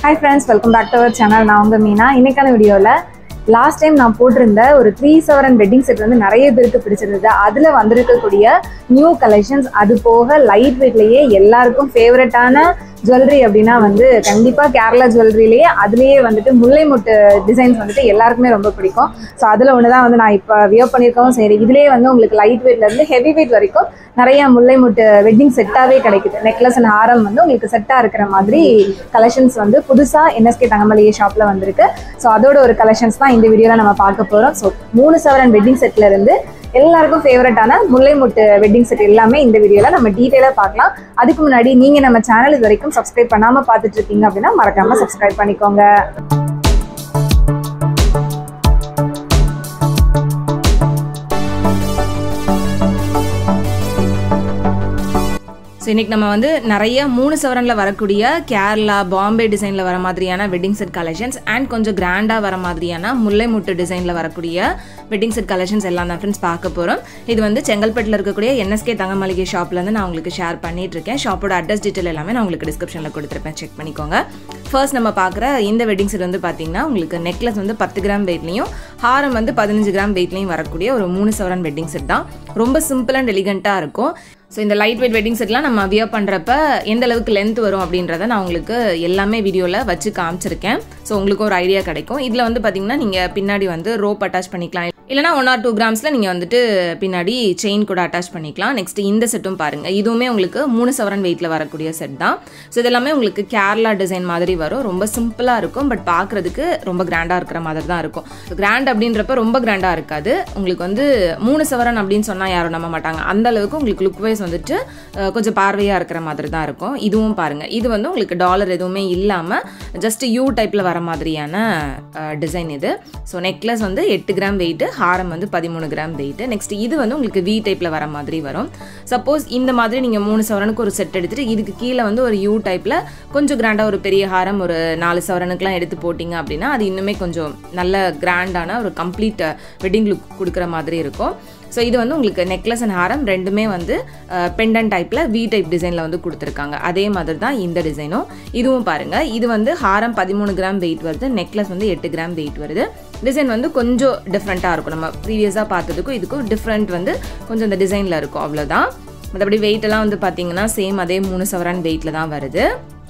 hi friends welcome back to our channel நான் உங்கள் மீனா இன்னைக்கான வீடியோவில் லாஸ்ட் டைம் நான் போட்டிருந்த ஒரு த்ரீ செவன் வெட்டிங் செட் வந்து நிறைய பேருக்கு பிடிச்சிருந்தது அதில் வந்திருக்கக்கூடிய நியூ கலெக்ஷன்ஸ் அது போக லைட் வெயிட்லேயே எல்லாருக்கும் ஃபேவரட்டான ஜுவல்லரி அப்படின்னா வந்து கண்டிப்பாக கேரளா ஜுவல்லரிலேயே அதுலேயே வந்துட்டு முல்லை முட்டு டிசைன்ஸ் வந்துட்டு எல்லாருக்குமே ரொம்ப பிடிக்கும் ஸோ அதில் ஒன்று தான் வந்து நான் இப்போ வியர் பண்ணியிருக்கவும் சரி இதுலேயே வந்து உங்களுக்கு லைட் வெயிட்லேருந்து ஹெவி வெயிட் வரைக்கும் நிறைய முல்லை முட்டு வெட்டிங் செட்டாகவே கிடைக்குது நெக்லஸ் அண்ட் ஹாரம் வந்து உங்களுக்கு செட்டாக இருக்கிற மாதிரி கலெக்ஷன்ஸ் வந்து புதுசாக என்எஸ்கே தங்கமளிகை ஷாப்பில் வந்திருக்கு ஸோ அதோட ஒரு கலெக்ஷன்ஸ் தான் இந்த வீடியோவில் நம்ம பார்க்க போகிறோம் ஸோ மூணு சவரன் வெட்டிங் செட்ல இருந்து எல்லாருக்கும் ஃபேவரட்டான முல்லை முட்டு வெட்டிங் செட் எல்லாமே இந்த வீடியோவில் நம்ம டீட்டெயிலாக பார்க்கலாம் அதுக்கு முன்னாடி நீங்கள் நம்ம சேனல் இது வரைக்கும் சப்ஸ்கிரைப் பண்ணாமல் பார்த்துட்டு இருக்கீங்க அப்படின்னா மறக்காமல் சப்ஸ்கிரைப் பண்ணிக்கோங்க ஸோ இன்றைக்கி நம்ம வந்து நிறைய மூணு சவரனில் வரக்கூடிய கேரளா பாம்பே டிசைனில் வர மாதிரியான வெட்டிங் செட் கலெக்ஷன்ஸ் அண்ட் கொஞ்சம் கிராண்டாக வர மாதிரியான முல்லை முட்டு டிசைனில் வரக்கூடிய வெட்டிங் செட் கலெக்ஷன்ஸ் எல்லாம் தான் ஃப்ரெண்ட்ஸ் பார்க்க போகிறோம் இது வந்து செங்கல்பட்டில் இருக்கக்கூடிய என்எஸ்கே தங்க மளிகை ஷாப்லேருந்து நான் உங்களுக்கு ஷேர் பண்ணிட்டு இருக்கேன் ஷாப்போட அட்ரஸ் டீட்டெயில் எல்லாமே நான் உங்களுக்கு டிஸ்கிரிப்ஷனில் கொடுத்துருப்பேன் செக் பண்ணிக்கோங்க ஃபர்ஸ்ட் நம்ம பார்க்குற இந்த வெட்டிங் செட் வந்து பார்த்தீங்கன்னா உங்களுக்கு நெக்லஸ் வந்து பத்து கிராம் வெயிட்லையும் ஹாரம் வந்து பதினஞ்சு கிராம் வெயிட்லையும் வரக்கூடிய ஒரு மூணு சவரன் வெட்டிங் செட் தான் ரொம்ப சிம்பிள் அண்ட் எலிகண்ட்டாக இருக்கும் ஸோ இந்த லைட் வெயிட் வெட்டிங் செட்லாம் நம்ம வியர் பண்ணுறப்ப எந்த அளவுக்கு லென்த் வரும் அப்படின்றத நான் உங்களுக்கு எல்லாமே வீடியோவில் வச்சு காமிச்சிருக்கேன் ஸோ உங்களுக்கு ஒரு ஐடியா கிடைக்கும் இதில் வந்து பார்த்தீங்கன்னா நீங்கள் பின்னாடி வந்து ரோப் அட்டாச் பண்ணிக்கலாம் இல்லைனா ஒன் ஆர் டூ கிராம்ஸில் நீங்கள் வந்துட்டு பின்னாடி செயின் கூட அட்டாச் பண்ணிக்கலாம் நெக்ஸ்ட் இந்த செட்டும் பாருங்கள் இதுவுமே உங்களுக்கு மூணு சவரன் வெயிட்டில் வரக்கூடிய செட் தான் ஸோ இதெல்லாமே உங்களுக்கு கேரளா டிசைன் மாதிரி வரும் ரொம்ப சிம்பிளாக இருக்கும் பட் பார்க்குறதுக்கு ரொம்ப கிராண்டாக இருக்கிற மாதிரி தான் இருக்கும் கிராண்ட் அப்படின்றப்ப ரொம்ப கிராண்டாக இருக்காது உங்களுக்கு வந்து மூணு சவரன் அப்படின்னு சொன்னால் யாரும் நம்ப மாட்டாங்க அந்த அளவுக்கு உங்களுக்கு லுக் வைஸ் வந்துட்டு அஹ், கொஞ்சம் பார்வையாக இருக்கிற மாதிரி தான் இருக்கும் இதுவும் பாருங்கள் இது வந்து உங்களுக்கு டாலர் எதுவுமே இல்லாமல் ஜஸ்ட் யூ டைப்பில் வர மாதிரியான டிசைன் இது ஸோ நெக்லஸ் வந்து எட்டு கிராம் வெயிட்டு ஹாரம் வந்து பதிமூணு கிராம் வெயிட்டு நெக்ஸ்ட் இது வந்து உங்களுக்கு வி டைப்பில் வர மாதிரி வரும் சப்போஸ் இந்த மாதிரி நீங்கள் மூணு சவரனுக்கு ஒரு செட் எடுத்துட்டு இதுக்கு கீழே வந்து ஒரு யூ டைப்பில் கொஞ்சம் கிராண்டாக ஒரு பெரிய ஹாரம் ஒரு நாலு சவரனுக்குலாம் எடுத்து போட்டிங்க அப்படின்னா அது இன்னுமே கொஞ்சம் நல்ல கிராண்டான ஒரு கம்ப்ளீட் வெட்டிங் லுக் கொடுக்குற மாதிரி இருக்கும் ஸோ இது வந்து உங்களுக்கு நெக்லஸ் அண்ட் ஹாரம் ரெண்டுமே வந்து பெண்டன் டைப்பில் வி டைப் டிசைனில் வந்து கொடுத்துருக்காங்க அதே மாதிரி தான் இந்த டிசைனும் இதுவும் பாருங்கள் இது வந்து ஹாரம் பதிமூணு கிராம் வெயிட் வருது நெக்லஸ் வந்து எட்டு கிராம் வெயிட் வருது டிசைன் வந்து கொஞ்சம் டிஃப்ரெண்ட்டாக இருக்கும் நம்ம ப்ரீவியஸாக பார்த்ததுக்கும் இதுக்கும் டிஃப்ரெண்ட் வந்து கொஞ்சம் இந்த டிசைனில் இருக்கும் அவ்வளோதான் மற்றபடி வெயிட் எல்லாம் வந்து பார்த்தீங்கன்னா சேம் அதே மூணு சவரன் வெயிட்டில் தான் வருது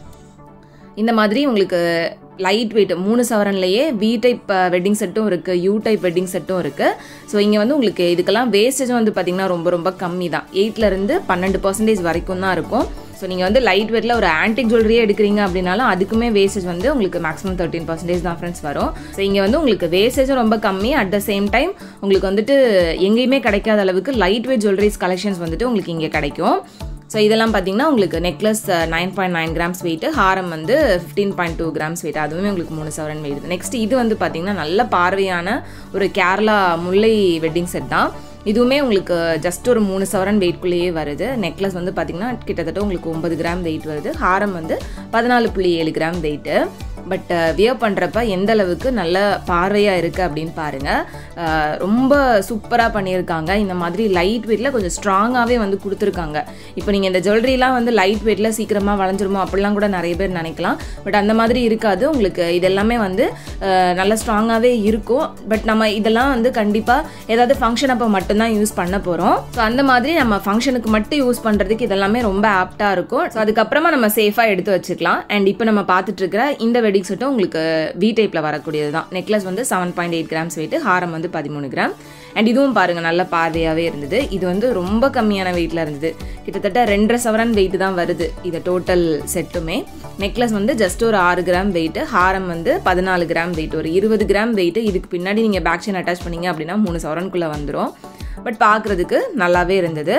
இந்த மாதிரி உங்களுக்கு லைட் வெயிட் மூணு சவரன்லேயே வி டைப் வெட்டிங் செட்டும் இருக்குது யூ டைப் வெட்டிங் செட்டும் இருக்குது ஸோ இங்கே வந்து உங்களுக்கு இதுக்கெல்லாம் வேஸ்டேஜும் வந்து பார்த்திங்கன்னா ரொம்ப ரொம்ப கம்மி தான் எயிட்லேருந்து பன்னெண்டு பர்சன்டேஜ் வரைக்கும் தான் இருக்கும் ஸோ நீங்கள் வந்து லைட் வெயிட்டில் ஒரு ஆன்டிக் ஜுவல்லரியே எடுக்கிறீங்க அப்படின்னாலும் அதுக்குமே வேஸ்டேஜ் வந்து உங்களுக்கு மேக்ஸிமம் தேர்ட்டின் பர்சன்டேஜ் தான் ஃப்ரெண்ட்ஸ் வரும் ஸோ இங்கே வந்து உங்களுக்கு வேஸ்டேஜும் ரொம்ப கம்மி அட் த சேம் டைம் உங்களுக்கு வந்துட்டு எங்கேயுமே கிடைக்காத அளவுக்கு லைட் வெயிட் ஜுவல்லரிஸ் கலெக்ஷன்ஸ் வந்துட்டு உங்களுக்கு இங்கே கிடைக்கும் ஸோ இதெல்லாம் பார்த்தீங்கன்னா உங்களுக்கு necklace nine point nine grams weight ஹாரம் வந்து fifteen point two grams weight அதுவுமே உங்களுக்கு மூணு சவரன் வெயிட் நெக்ஸ்ட் இது வந்து பார்த்தீங்கன்னா நல்ல பார்வையான ஒரு கேரளா முல்லை வெட்டிங் செட் தான் இதுவுமே உங்களுக்கு ஜஸ்ட் ஒரு மூணு சவரன் வெயிட்குள்ளேயே வருது நெக்லஸ் வந்து பார்த்தீங்கன்னா கிட்டத்தட்ட உங்களுக்கு ஒன்பது கிராம் வெயிட் வருது ஹாரம் வந்து பதினாலு புள்ளி ஏழு கிராம் வெயிட்டு பட் வியர் பண்ணுறப்ப எந்த அளவுக்கு நல்ல பார்வையாக இருக்குது அப்படின்னு பாருங்கள் ரொம்ப சூப்பராக பண்ணியிருக்காங்க இந்த மாதிரி லைட் வெயிட்டில் கொஞ்சம் ஸ்ட்ராங்காகவே வந்து கொடுத்துருக்காங்க இப்போ நீங்கள் இந்த ஜுவல்லரிலாம் வந்து லைட் வெயிட்டில் சீக்கிரமாக வளைஞ்சிருமோ அப்படிலாம் கூட நிறைய பேர் நினைக்கலாம் பட் அந்த மாதிரி இருக்காது உங்களுக்கு இதெல்லாமே வந்து அஹ், நல்ல ஸ்ட்ராங்காகவே இருக்கும் பட் நம்ம இதெல்லாம் வந்து கண்டிப்பாக ஏதாவது ஃபங்க்ஷன் அப்போ மட்டும்தான் யூஸ் பண்ண போகிறோம் ஸோ அந்த மாதிரி நம்ம ஃபங்க்ஷனுக்கு மட்டும் யூஸ் பண்ணுறதுக்கு இதெல்லாமே ரொம்ப ஆப்டாக இருக்கும் ஸோ அதுக்கப்புறமா நம்ம சேஃபாக எடுத்து வச்சுக்கலாம் அண்ட் இப்போ நம்ம பார்த்துட்டு இருக்கிற இந்த வெட்டிங் செட்டும் உங்களுக்கு வி டைப்பில் வரக்கூடியது தான் நெக்லஸ் வந்து seven point eight grams weight ஹாரம் வந்து பதிமூணு கிராம் அண்ட் இதுவும் பாருங்கள் நல்ல பார்வையாகவே இருந்தது இது வந்து ரொம்ப கம்மியான வெயிட்டில் இருந்தது கிட்டத்தட்ட ரெண்டரை சவரன் வெயிட் தான் வருது இது டோட்டல் செட்டுமே நெக்லஸ் வந்து ஜஸ்ட் ஒரு ஆறு கிராம் வெயிட் ஹாரம் வந்து பதினாலு கிராம் வெயிட் ஒரு இருபது கிராம் வெயிட் இதுக்கு பின்னாடி நீங்கள் பேக் செயின் அட்டாச் பண்ணீங்க அப்படின்னா மூணு சவரனுக்குள்ளே வந்துடும் பட் பார்க்குறதுக்கு நல்லாவே இருந்தது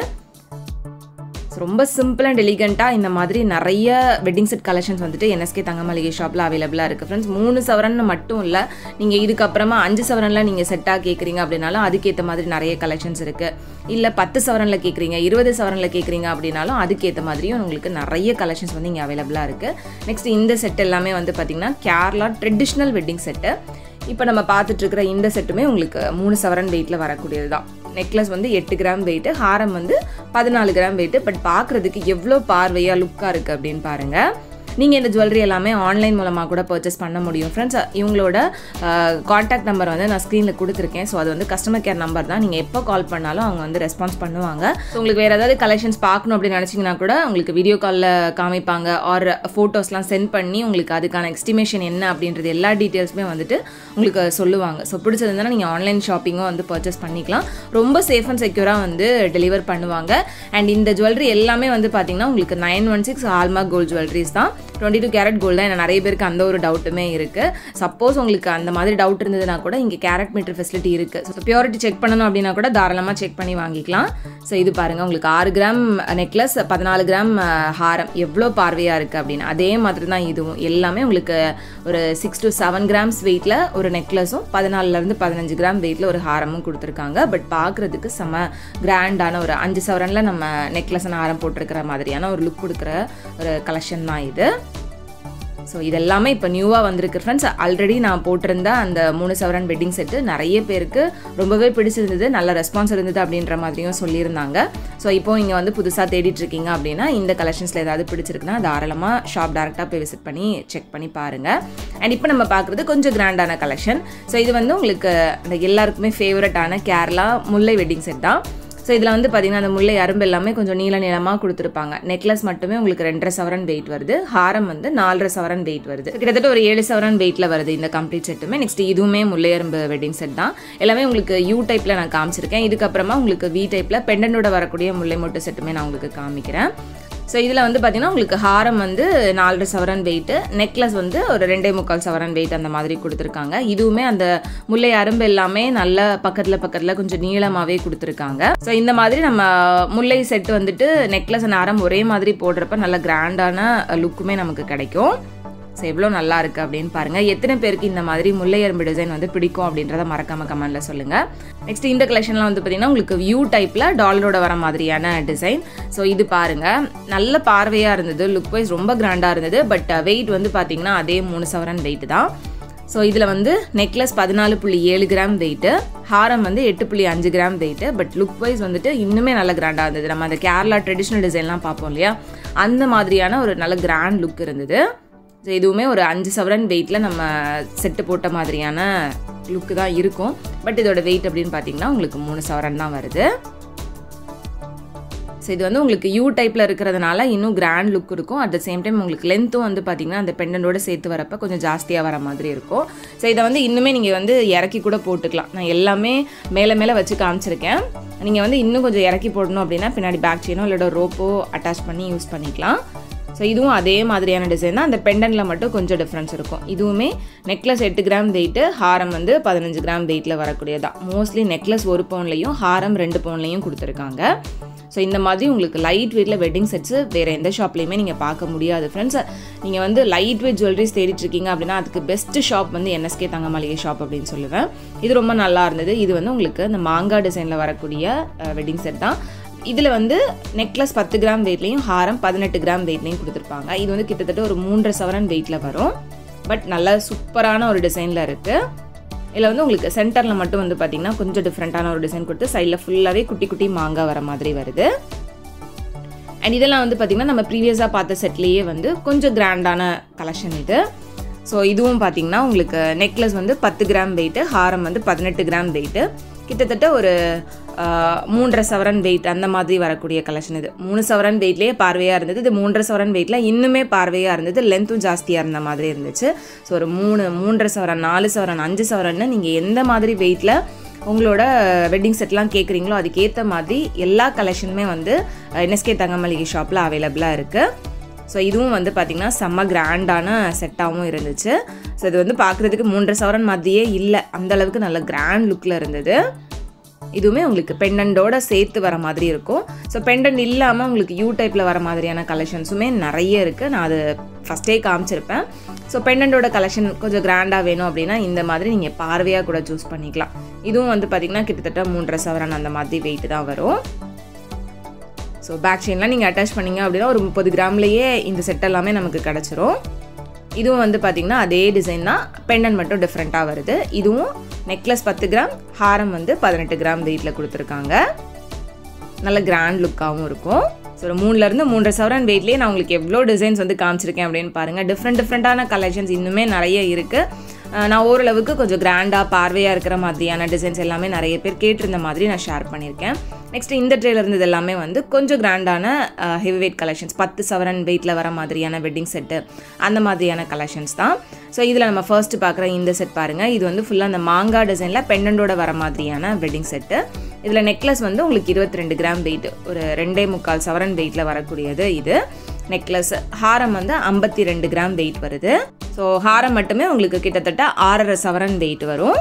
So, ரொம்ப சிம்பிள் அண்ட் எலிகண்ட்டாக இந்த மாதிரி நிறைய வெட்டிங் செட் கலெக்ஷன்ஸ் வந்துட்டு என்எஸ்கே தங்க மளிகை ஷாப்பில் அவைலபிளாக இருக்குது ஃப்ரெண்ட்ஸ் மூணு சவரன் மட்டும் இல்லை நீங்கள் இதுக்கப்புறமா அஞ்சு சவரனில் நீங்கள் செட்டாக கேட்குறீங்க அப்படின்னாலும் அதுக்கேற்ற மாதிரி நிறைய கலெக்ஷன்ஸ் இருக்குது இல்லை பத்து சவரனில் கேட்குறீங்க இருபது சவரனில் கேட்குறீங்க அப்படின்னாலும் அதுக்கேற்ற மாதிரியும் உங்களுக்கு நிறைய கலெக்ஷன்ஸ் வந்து இங்கே அவைலபிளாக இருக்குது நெக்ஸ்ட் இந்த செட் எல்லாமே வந்து பார்த்திங்கன்னா கேரளா ட்ரெடிஷ்னல் வெட்டிங் செட்டு இப்போ நம்ம பார்த்துட்டு இருக்கிற இந்த செட்டுமே உங்களுக்கு மூணு சவரன் வெயிட்டில் வரக்கூடியது தான் நெக்லஸ் வந்து எட்டு கிராம் வெயிட்டு ஹாரம் வந்து பதினாலு கிராம் வெயிட்டு பட் பார்க்குறதுக்கு எவ்வளோ பார்வையாக லுக்காக இருக்குது அப்படின்னு பாருங்கள் நீங்கள் இந்த ஜுவல்லரி எல்லாமே ஆன்லைன் மூலமாக கூட பர்ச்சேஸ் பண்ண முடியும் ஃப்ரெண்ட்ஸ் இவங்களோட காண்டாக்ட் நம்பர் வந்து நான் ஸ்க்ரீனில் கொடுத்துருக்கேன் ஸோ அது வந்து கஸ்டமர் கேர் நம்பர் தான் நீங்கள் எப்போ கால் பண்ணாலும் அவங்க வந்து ரெஸ்பான்ஸ் பண்ணுவாங்க ஸோ உங்களுக்கு வேறு ஏதாவது கலெக்ஷன்ஸ் பார்க்கணும் அப்படின்னு நினச்சிங்கன்னா கூட உங்களுக்கு வீடியோ காலில் காமிப்பாங்க ஆர் ஃபோட்டோஸ்லாம் சென்ட் பண்ணி உங்களுக்கு அதுக்கான எஸ்டிமேஷன் என்ன அப்படின்றது எல்லா டீட்டெயில்ஸுமே வந்துட்டு உங்களுக்கு சொல்லுவாங்க ஸோ பிடிச்சதுன்னா நீங்கள் ஆன்லைன் ஷாப்பிங்கும் வந்து பர்ச்சேஸ் பண்ணிக்கலாம் ரொம்ப சேஃப் அண்ட் செக்யூராக வந்து டெலிவர் பண்ணுவாங்க அண்ட் இந்த ஜுவல்லரி எல்லாமே வந்து பார்த்தீங்கன்னா உங்களுக்கு nine one six hallmark gold jewelleries தான் டுவெண்ட்டி டூ கேரட் கோல்டு தான் எனக்கு நிறைய பேருக்கு அந்த ஒரு டவுட்டுமே இருக்குது சப்போஸ் உங்களுக்கு அந்த மாதிரி டவுட் இருந்ததுன்னா கூட இங்கே கேரட் மீட்டர் ஃபெசிலிட்டி இருக்குது ஸோ பியூரிட்டி செக் பண்ணணும் அப்படின்னா கூட தாராளமாக செக் பண்ணி வாங்கிக்கலாம் ஸோ இது பாருங்கள் உங்களுக்கு ஆறு கிராம் நெக்லஸ் பதினாலு கிராம் ஹாரம் எவ்வளோ பார்வையாக இருக்குது அப்படின்னு அதே மாதிரி தான் இதுவும் எல்லாமே உங்களுக்கு ஒரு சிக்ஸ் டு செவன் கிராம்ஸ் வெயிட்டில் ஒரு நெக்லஸும் பதினாலுலேருந்து பதினஞ்சு கிராம் வெயிட்டில் ஒரு ஹாரமும் கொடுத்துருக்காங்க பட் பார்க்குறதுக்கு செம்ம கிராண்டான ஒரு அஞ்சு சவரனில் நம்ம நெக்லஸ் ஹாரம் போட்டிருக்கிற மாதிரியான ஒரு லுக் கொடுக்குற ஒரு கலெக்ஷன் தான் இது ஸோ இதெல்லாமே இப்போ நியூவாக வந்திருக்கு ஃப்ரெண்ட்ஸ் ஆல்ரெடி நான் போட்டிருந்த அந்த மூணு சவரன் வெட்டிங் செட்டு நிறைய பேருக்கு ரொம்பவே பிடிச்சிருந்தது நல்ல ரெஸ்பான்ஸ் இருந்தது அப்படின்ற மாதிரியும் சொல்லியிருந்தாங்க ஸோ இப்போ இங்கே வந்து புதுசாக தேடிட்டு இருக்கீங்க அப்படின்னா இந்த கலெக்ஷன்ஸில் ஏதாவது பிடிச்சிருக்குன்னா தாராளமாக ஷாப் டேரெக்டாக போய் விசிட் பண்ணி செக் பண்ணி பாருங்கள் அண்ட் இப்போ நம்ம பார்க்குறது கொஞ்சம் கிராண்டான கலெக்ஷன் ஸோ இது வந்து உங்களுக்கு அந்த எல்லாருக்குமே ஃபேவரட்டான கேரளா முல்லை வெட்டிங் செட் தான் ஸோ இதில் வந்து பார்த்தீங்கன்னா அந்த முல்லை அரும்பு எல்லாமே கொஞ்சம் நீள நீளமாக கொடுத்துருப்பாங்க நெக்லஸ் மட்டுமே உங்களுக்கு ரெண்டரை சவரன் வெயிட் வருது ஹாரம் வந்து நாலரை சவரன் வெயிட் வருது கிட்டத்தட்ட ஒரு ஏழு சவரன் வெயிட்டில் வருது இந்த கம்ப்ளீட் செட்டுமே நெக்ஸ்ட் இதுவுமே முல்லை அரும்பு வெட்டிங் செட் தான் எல்லாமே உங்களுக்கு யூ டைப்பில் நான் காமிச்சிருக்கேன் இதுக்கப்புறமா உங்களுக்கு வி டைப்பில் பெண்டனோட வரக்கூடிய முல்லை மொட்டு செட்டுமே நான் உங்களுக்கு காமிக்கிறேன் ஸோ இதில் வந்து பார்த்தீங்கன்னா உங்களுக்கு ஹாரம் வந்து நாலரை சவரன் வெயிட்டு நெக்லஸ் வந்து ஒரு ரெண்டே முக்கால் சவரன் வெயிட் அந்த மாதிரி கொடுத்துருக்காங்க இதுவுமே அந்த முல்லை அரும்பு எல்லாமே நல்ல பக்கத்தில் பக்கத்தில் கொஞ்சம் நீளமாகவே கொடுத்துருக்காங்க ஸோ இந்த மாதிரி நம்ம முல்லை செட் வந்துட்டு நெக்லஸ் அண்ட் ஹாரம் ஒரே மாதிரி போடுறப்ப நல்ல கிராண்டான லுக்குமே நமக்கு கிடைக்கும் ஸோ எவ்வளோ நல்லா இருக்குது அப்படின்னு பாருங்கள் எத்தனை பேருக்கு இந்த மாதிரி முல்லை எறும்பு டிசைன் வந்து பிடிக்கும் அப்படின்றத மறக்காம கமெண்ட்டில் சொல்லுங்கள் நெக்ஸ்ட் இந்த கலெக்ஷன்லாம் வந்து பார்த்திங்கன்னா உங்களுக்கு வியூ டைப்பில் டாலரோட வர மாதிரியான டிசைன் ஸோ இது பாருங்கள் நல்ல பார்வையாக இருந்தது லுக் வைஸ் ரொம்ப கிராண்டாக இருந்தது பட் வெயிட் வந்து பார்த்திங்கன்னா அதே மூணு சவரன் வெயிட் தான் ஸோ இதில் வந்து நெக்லஸ் பதினாலு புள்ளி ஏழு கிராம் வெயிட்டு ஹாரம் வந்து எட்டு புள்ளி அஞ்சு gram weight but look wise வந்துட்டு இன்னுமே நல்ல கிராண்டாக இருந்தது நம்ம அந்த கேரளா ட்ரெடிஷ்னல் டிசைன்லாம் பார்ப்போம் இல்லையா அந்த மாதிரியான ஒரு நல்ல கிராண்ட் லுக் இருந்தது ஸோ இதுவுமே ஒரு அஞ்சு சவரன் வெயிட்டில் நம்ம செட்டு போட்ட மாதிரியான லுக்கு தான் இருக்கும் பட் இதோட வெயிட் அப்படின்னு பார்த்தீங்கன்னா உங்களுக்கு மூணு சவரன் தான் வருது ஸோ இது வந்து உங்களுக்கு யூ டைப்பில் இருக்கிறதுனால இன்னும் கிராண்ட் லுக் இருக்கும் அட் த சேம் டைம் உங்களுக்கு லென்த்தும் வந்து பார்த்திங்கன்னா அந்த பெண்டனோட சேர்த்து வரப்போ கொஞ்சம் ஜாஸ்தியாக வர மாதிரி இருக்கும் ஸோ இதை வந்து இன்னுமே நீங்கள் வந்து இறக்கி கூட போட்டுக்கலாம் நான் எல்லாமே மேலே மேலே வச்சு காமிச்சிருக்கேன் நீங்கள் வந்து இன்னும் கொஞ்சம் இறக்கி போடணும் அப்படின்னா பின்னாடி பேக் செயினோ இல்லைடோ ரோப்போ அட்டாச் பண்ணி யூஸ் பண்ணிக்கலாம் ஸோ இதுவும் அதே மாதிரியான டிசைன் தான் அந்த பெண்டனில் மட்டும் கொஞ்சம் டிஃப்ரென்ஸ் இருக்கும் இதுவுமே நெக்லஸ் எட்டு கிராம் வெயிட்டு ஹாரம் வந்து பதினஞ்சு கிராம் வெயிட்டில் வரக்கூடியதான் மோஸ்ட்லி நெக்லஸ் ஒரு பவுன்லையும் ஹாரம் ரெண்டு பவுன்லையும் கொடுத்துருக்காங்க ஸோ இந்த மாதிரி உங்களுக்கு லைட் வெயிட்டில் வெட்டிங் செட்ஸு வேறு எந்த ஷாப்லையுமே நீங்கள் பார்க்க முடியாது ஃப்ரெண்ட்ஸ் நீங்கள் வந்து லைட் வெயிட் ஜுவல்லரிஸ் தேடிட்டு இருக்கீங்க அப்படின்னா அதுக்கு பெஸ்ட் ஷாப் வந்து என்எஸ்கே தங்க மளிகை ஷாப் அப்படின்னு சொல்லுவேன் இது ரொம்ப நல்லா இருந்தது இது வந்து உங்களுக்கு இந்த மாங்காய் டிசைனில் வரக்கூடிய வெட்டிங் செட் தான் இதில் வந்து நெக்லஸ் பத்து கிராம் வெயிட்லேயும் ஹாரம் பதினெட்டு கிராம் வெயிட்லேயும் கொடுத்துருப்பாங்க இது வந்து கிட்டத்தட்ட ஒரு மூன்றரை சவரன் வெயிட்டில் வரும் பட் நல்ல சூப்பரான ஒரு டிசைனில் இருக்குது இதில் வந்து உங்களுக்கு சென்டரில் மட்டும் வந்து பார்த்திங்கன்னா கொஞ்சம் டிஃப்ரெண்ட்டான ஒரு டிசைன் கொடுத்து சைடில் ஃபுல்லாகவே குட்டி குட்டி மாங்காய் வர மாதிரி வருது அண்ட் இதெல்லாம் வந்து பார்த்திங்கன்னா நம்ம ப்ரீவியஸாக பார்த்த செட்லேயே வந்து கொஞ்சம் கிராண்டான கலெக்ஷன் இது ஸோ இதுவும் பார்த்திங்கன்னா உங்களுக்கு நெக்லஸ் வந்து பத்து கிராம் வெயிட்டு ஹாரம் வந்து பதினெட்டு கிராம் வெயிட்டு கிட்டத்தட்ட ஒரு மூன்றரை சவரன் வெயிட் அந்த மாதிரி வரக்கூடிய கலெக்ஷன் இது மூணு சவரன் வெயிட்லேயே பார்வையாக இருந்தது இது மூன்றரை சவரன் வெயிட்டில் இன்னுமே பார்வையாக இருந்தது லென்த்தும் ஜாஸ்தியாக இருந்த மாதிரி இருந்துச்சு ஸோ ஒரு மூணு மூன்றரை சவரன் நாலு சவரன் அஞ்சு சவரன்னு நீங்கள் எந்த மாதிரி வெயிட்டில் உங்களோட வெட்டிங் செட்லாம் கேட்குறீங்களோ அதுக்கேற்ற மாதிரி எல்லா கலெக்ஷனுமே வந்து என்எஸ்கே தங்க மளிகை ஷாப்பில் அவைலபிளாக இருக்குது ஸோ இதுவும் வந்து பார்த்திங்கன்னா செம்ம கிராண்டான செட்டாகவும் இருந்துச்சு ஸோ இது வந்து பார்க்குறதுக்கு மூன்றரை சவரன் மாதிரியே இல்லை அந்தளவுக்கு நல்ல கிராண்ட் லுக்கில் இருந்தது இதுவுமே உங்களுக்கு பெண்டண்டோட சேர்த்து வர மாதிரி இருக்கும் ஸோ பெண்டன்ட் இல்லாமல் உங்களுக்கு யூ டைப்பில் வர மாதிரியான கலெக்ஷன்ஸுமே நிறைய இருக்குது நான் அது ஃபஸ்ட்டே காமிச்சிருப்பேன் ஸோ பெண்டண்டோட கலெக்ஷன் கொஞ்சம் கிராண்டாக வேணும் அப்படின்னா இந்த மாதிரி நீங்கள் பார்வையாக கூட சூஸ் பண்ணிக்கலாம் இதுவும் வந்து பார்த்திங்கன்னா கிட்டத்தட்ட மூன்றரை சவரன் அந்த மாதிரி வெயிட் தான் வரும் ஸோ பேக் செயின்லாம் நீங்கள் அட்டாச் பண்ணிங்க அப்படின்னா ஒரு முப்பது கிராம்லேயே இந்த செட் எல்லாமே நமக்கு கிடச்சிரும் இதுவும் வந்து பார்த்திங்கன்னா அதே டிசைன் தான் பெண்டன் மட்டும் டிஃப்ரெண்ட்டாக வருது இதுவும் நெக்லஸ் பத்து கிராம் ஹாரம் வந்து பதினெட்டு கிராம் வெயிட்டில் கொடுத்துருக்காங்க நல்ல கிராண்ட் லுக்காகவும் இருக்கும் ஸோ ஒரு மூணுலேருந்து மூன்றரை சவரன் வெயிட்லேயே நான் உங்களுக்கு எவ்வளோ டிசைன்ஸ் வந்து காமிச்சிருக்கேன் அப்படின்னு பாருங்கள் டிஃப்ரெண்ட் டிஃப்ரெண்ட்டான கலெக்ஷன்ஸ் இன்னுமே நிறைய இருக்குது நான் ஓரளவுக்கு கொஞ்சம் கிராண்டாக பார்வையாக இருக்கிற மாதிரியான டிசைன்ஸ் எல்லாமே நிறைய பேர் கேட்டிருந்த மாதிரி நான் ஷேர் பண்ணியிருக்கேன் நெக்ஸ்ட் இந்த ட்ரேல இருந்தது எல்லாமே வந்து கொஞ்சம் கிராண்டான ஹெவி வெயிட் கலெக்ஷன்ஸ் பத்து சவரன் வெயிட்டில் வர மாதிரியான வெட்டிங் செட்டு அந்த மாதிரியான கலெக்ஷன்ஸ் தான் ஸோ இதில் நம்ம ஃபர்ஸ்ட் பார்க்குற இந்த செட் பாருங்கள் இது வந்து ஃபுல்லாக அந்த மாங்காய் டிசைனில் பெண்டண்டோட வர மாதிரியான வெட்டிங் செட்டு இதில் நெக்லஸ் வந்து உங்களுக்கு இருபத்தி ரெண்டு கிராம் வெயிட் ஒரு ரெண்டே முக்கால் சவரன் வெயிட்டில் வரக்கூடியது இது நெக்லஸ் ஹாரம் வந்து ஐம்பத்தி ரெண்டு கிராம் வெயிட் வருது ஸோ ஹாரம் மட்டுமே உங்களுக்கு கிட்டத்தட்ட ஆறரை சவரன் வெயிட் வரும்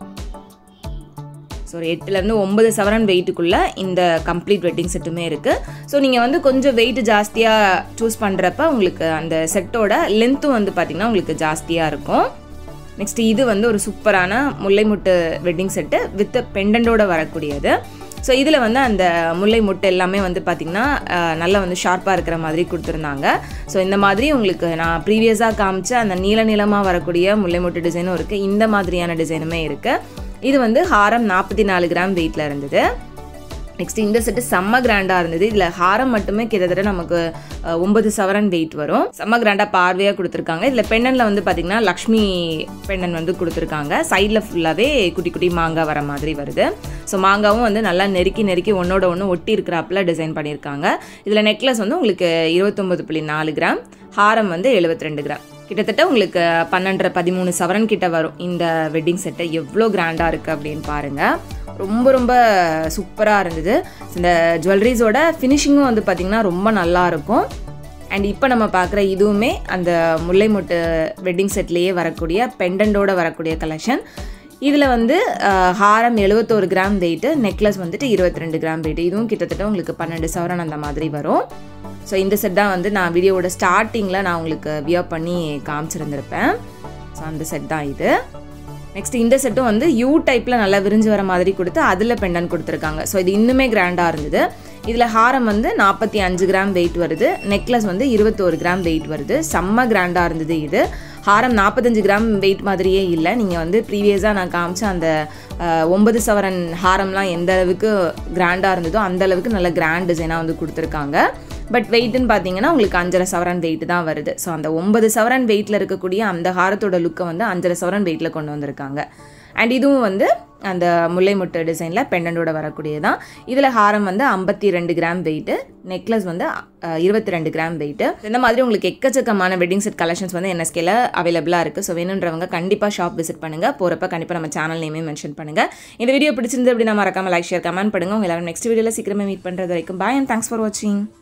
ஸோ ஒரு எட்டுலேருந்து ஒன்பது சவரன் வெயிட்டுக்குள்ளே இந்த கம்ப்ளீட் வெட்டிங் செட்டுமே இருக்குது ஸோ நீங்கள் வந்து கொஞ்சம் வெயிட் ஜாஸ்தியாக சூஸ் பண்ணுறப்ப உங்களுக்கு அந்த செட்டோட லென்த்தும் வந்து பார்த்திங்கன்னா உங்களுக்கு ஜாஸ்தியாக இருக்கும் நெக்ஸ்ட் இது வந்து ஒரு சூப்பரான முல்லை முட்டு வெட்டிங் செட்டு வித் பெண்டண்டோட வரக்கூடியது ஸோ இதில் வந்து அந்த முல்லை முட்டை எல்லாமே வந்து பார்த்திங்கன்னா நல்லா வந்து ஷார்ப்பாக இருக்கிற மாதிரி கொடுத்துருந்தாங்க ஸோ இந்த மாதிரி உங்களுக்கு நான் ப்ரீவியஸாக காமிச்ச அந்த நீல நீளமாக வரக்கூடிய முல்லை முட்டு டிசைனும் இருக்குது இந்த மாதிரியான டிசைனுமே இருக்குது இது வந்து ஹாரம் நாற்பத்தி நாலு கிராம் வெயிட்டில் இருந்தது நெக்ஸ்ட் இந்த செட்டு செம்ம கிராண்டாக இருந்தது இதில் ஹாரம் மட்டுமே கிட்டத்தட்ட நமக்கு அஹ், ஒன்பது சவரன் வெயிட் வரும் செம்ம கிராண்டாக பார்வையாக கொடுத்துருக்காங்க இதில் பெண்ணனில் வந்து பார்த்திங்கன்னா லக்ஷ்மி பெண்ணன் வந்து கொடுத்துருக்காங்க சைடில் ஃபுல்லாகவே குட்டி குட்டி மாங்காய் வர மாதிரி வருது ஸோ மாங்காவும் வந்து நல்லா நெருக்கி நெருக்கி ஒன்றோட ஒன்று ஒட்டி இருக்கிறாப்புல டிசைன் பண்ணியிருக்காங்க இதில் நெக்லஸ் வந்து உங்களுக்கு இருபத்தொம்பது புள்ளி நாலு கிராம் ஹாரம் வந்து எழுபத்தி ரெண்டு கிராம் கிட்டத்தட்ட உங்களுக்கு பன்னெண்டரை பதிமூணு சவரன் கிட்ட வரும் இந்த வெட்டிங் செட்டை எவ்வளோ கிராண்டாக இருக்குது அப்படின்னு பாருங்கள் ரொம்ப ரொம்ப சூப்பராக இருந்தது இந்த ஜுவல்லரிஸோட ஃபினிஷிங்கும் வந்து பார்த்திங்கன்னா ரொம்ப நல்லா இருக்கும் அண்ட் இப்போ நம்ம பார்க்குற இதுவுமே அந்த முல்லை மொட்டு வெட்டிங் செட்லேயே வரக்கூடிய பெண்டண்டோட வரக்கூடிய கலெக்ஷன் இதில் வந்து அஹ், ஹாரம் எழுபத்தோரு கிராம் வெயிட்டு நெக்லஸ் வந்துட்டு இருபத்தி ரெண்டு கிராம் வெயிட் இதுவும் கிட்டத்தட்ட உங்களுக்கு பன்னெண்டு சவரன் அந்த மாதிரி வரும் ஸோ இந்த செட் தான் வந்து நான் வீடியோவோட ஸ்டார்டிங்கில் நான் உங்களுக்கு வியர் பண்ணி காமிச்சிருந்திருப்பேன் ஸோ அந்த செட் தான் இது நெக்ஸ்ட் இந்த செட்டும் வந்து யூ டைப்பில் நல்லா விரிஞ்சு வர மாதிரி கொடுத்து அதில் பெண்டன் கொடுத்துருக்காங்க ஸோ இது இன்னுமே கிராண்டாக இருந்தது இதில் ஹாரம் வந்து நாற்பத்தி அஞ்சு கிராம் வெயிட் வருது நெக்லஸ் வந்து இருபத்தோரு கிராம் வெயிட் வருது செம்ம கிராண்டாக இருந்தது இது ஹாரம் நாற்பத்தஞ்சு கிராம் வெயிட் மாதிரியே இல்லை நீங்கள் வந்து ப்ரீவியஸாக நான் காமிச்ச அந்த அஹ், ஒன்பது சவரன் ஹாரம்லாம் எந்த அளவுக்கு கிராண்டாக இருந்ததோ அந்த அளவுக்கு நல்ல கிராண்ட் டிசைனாக வந்து கொடுத்துருக்காங்க பட் வெயிட்னு பார்த்தீங்கன்னா உங்களுக்கு அஞ்சரை சவரன் வெயிட் தான் வருது ஸோ அந்த ஒன்பது சவரன் வெயிட்டில் இருக்கக்கூடிய அந்த ஹாரத்தோட லுக்கை வந்து அஞ்சரை சவரன் வெயிட்டில் கொண்டு வந்திருக்காங்க அண்ட் இதுவும் வந்து அந்த முல்லை முட்டு டிசைனில் பெண்டண்டோட வரக்கூடியதான் இதில் ஹாரம் வந்து ஐம்பத்தி ரெண்டு கிராம் வெயிட்டு நெக்லஸ் வந்து இருபத்தி ரெண்டு கிராம் வெயிட்டு இந்த மாதிரி உங்களுக்கு எக்கச்சக்கமான வெட்டிங் செட் கலெக்ஷன்ஸ் வந்து என்எஸ்கேல அவைலபிளாக இருக்குது ஸோ வேணுன்றவங்க கண்டிப்பாக ஷாப் விசிட் பண்ணுங்கள் போகிறப்ப கண்டிப்பாக நம்ம சேனல் நேமே மென்ஷன் பண்ணுங்கள் இந்த வீடியோ பிடிச்சிருந்து அப்படின்னா மறக்காம லைக் ஷேர் கமெண்ட் பண்ணுங்க உங்க எல்லாரும் நெக்ஸ்ட் வீடியோவில் சீக்கிரமே மீட் பண்ணுறது வரைக்கும் பாய் அண்ட் தேங்க்ஸ் ஃபார் வாட்சிங்